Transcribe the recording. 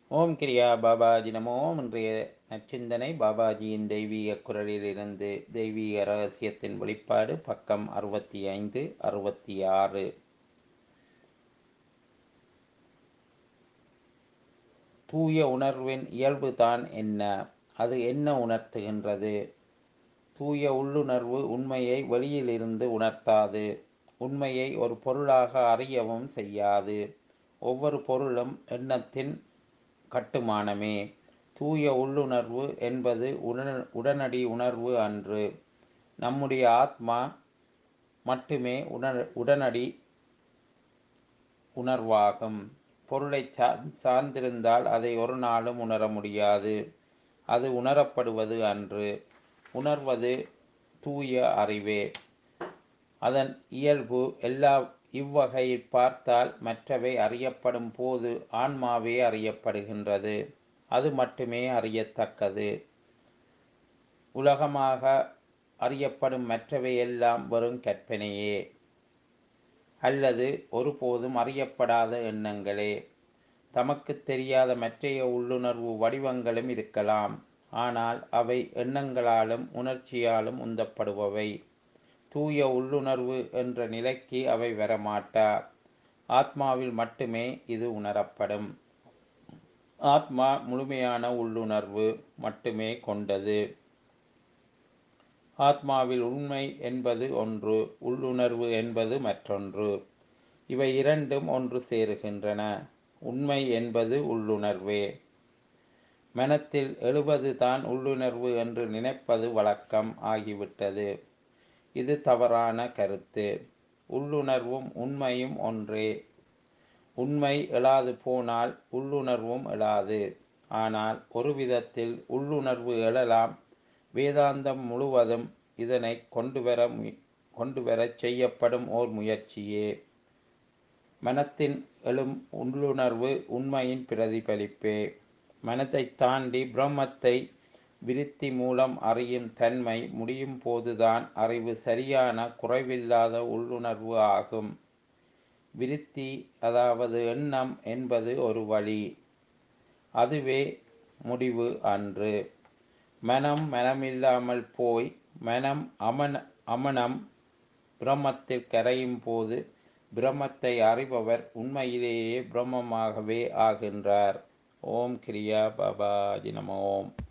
ஓம் கிரியா பாபாஜி நமோ இன்றைய நச்சிந்தனை பாபாஜியின் தெய்வீக குரலிலிருந்து தெய்வீக ரகசியத்தின் வெளிப்பாடு பக்கம் அறுபத்தி ஐந்து அறுபத்தி ஆறு தூய உணர்வின் இயல்புதான் என்ன அது என்ன உணர்த்துகின்றது தூய உள்ளுணர்வு உண்மையை வெளியிலிருந்து உணர்த்தாது உண்மையை ஒரு பொருளாக அறியவும் செய்யாது ஒவ்வொரு பொருளும் எண்ணத்தின் கட்டுமானமே தூய உள்ளுணர்வு என்பது உடன உடனடி உணர்வு அன்று நம்முடைய ஆத்மா மட்டுமே உணர் உடனடி உணர்வாகும் பொருளை சா சார்ந்திருந்தால் அதை ஒரு நாளும் உணர முடியாது அது உணரப்படுவது அன்று உணர்வது தூய அறிவே அதன் இயல்பு எல்லா இவ்வகையில் பார்த்தால் மற்றவை அறியப்படும் போது ஆன்மாவே அறியப்படுகின்றது அது மட்டுமே அறியத்தக்கது உலகமாக அறியப்படும் மற்றவை எல்லாம் வெறும் கற்பனையே அல்லது ஒருபோதும் அறியப்படாத எண்ணங்களே தமக்கு தெரியாத மற்றைய உள்ளுணர்வு வடிவங்களும் இருக்கலாம் ஆனால் அவை எண்ணங்களாலும் உணர்ச்சியாலும் உந்தப்படுபவை தூய உள்ளுணர்வு என்ற நிலைக்கு அவை வரமாட்டா ஆத்மாவில் மட்டுமே இது உணரப்படும் ஆத்மா முழுமையான உள்ளுணர்வு மட்டுமே கொண்டது ஆத்மாவில் உண்மை என்பது ஒன்று உள்ளுணர்வு என்பது மற்றொன்று இவை இரண்டும் ஒன்று சேருகின்றன உண்மை என்பது உள்ளுணர்வே மனத்தில் எழுபது தான் உள்ளுணர்வு என்று நினைப்பது வழக்கம் ஆகிவிட்டது இது தவறான கருத்து உள்ளுணர்வும் உண்மையும் ஒன்றே உண்மை எழாது போனால் உள்ளுணர்வும் எழாது ஆனால் ஒரு விதத்தில் உள்ளுணர்வு எழலாம் வேதாந்தம் முழுவதும் இதனை கொண்டு வர கொண்டு வர செய்யப்படும் ஓர் முயற்சியே மனத்தின் எழும் உள்ளுணர்வு உண்மையின் பிரதிபலிப்பே மனத்தை தாண்டி பிரம்மத்தை விருத்தி மூலம் அறியும் தன்மை முடியும் போதுதான் அறிவு சரியான குறைவில்லாத உள்ளுணர்வு ஆகும் விருத்தி அதாவது எண்ணம் என்பது ஒரு வழி அதுவே முடிவு அன்று மனம் மனமில்லாமல் போய் மனம் அமன அமனம் பிரம்மத்தில் கரையும் போது பிரம்மத்தை அறிபவர் உண்மையிலேயே பிரம்மமாகவே ஆகின்றார் ஓம் கிரியா பாபாஜி நம ஓம்